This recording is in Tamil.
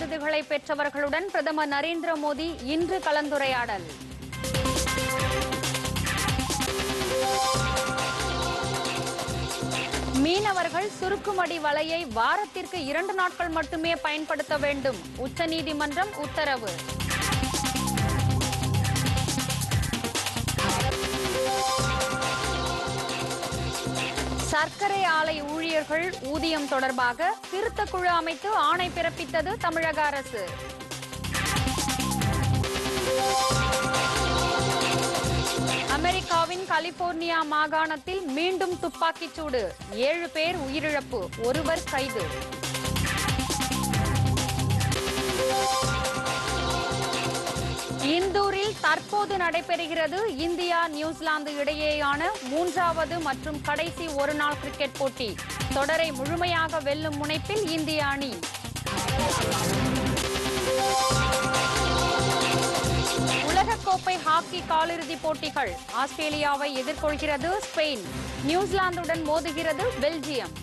விருதுகளை பெற்றவர்களுடன் பிரதமர் நரேந்திர மோடி இன்று கலந்துரையாடல் மீனவர்கள் சுருக்குமடி வலையை வாரத்திற்கு இரண்டு நாட்கள் மட்டுமே பயன்படுத்த வேண்டும் உச்சநீதிமன்றம் உத்தரவு சர்க்கரை ஆலை ஊழியர்கள் ஊதியம் தொடர்பாக திருத்தக் குழு அமைத்து ஆணை பிறப்பித்தது தமிழக அரசு அமெரிக்காவின் கலிபோர்னியா மாகாணத்தில் மீண்டும் துப்பாக்கிச் சூடு ஏழு பேர் உயிரிழப்பு ஒருவர் கைது இந்தூரில் தற்போது நடைபெறுகிறது இந்தியா நியூசிலாந்து இடையேயான மூன்றாவது மற்றும் கடைசி ஒருநாள் கிரிக்கெட் போட்டி தொடரை முழுமையாக வெல்லும் முனைப்பில் இந்திய அணி உலகக்கோப்பை ஹாக்கி காலிறுதிப் போட்டிகள் ஆஸ்திரேலியாவை எதிர்கொள்கிறது ஸ்பெயின் நியூசிலாந்துடன் மோதுகிறது பெல்ஜியம்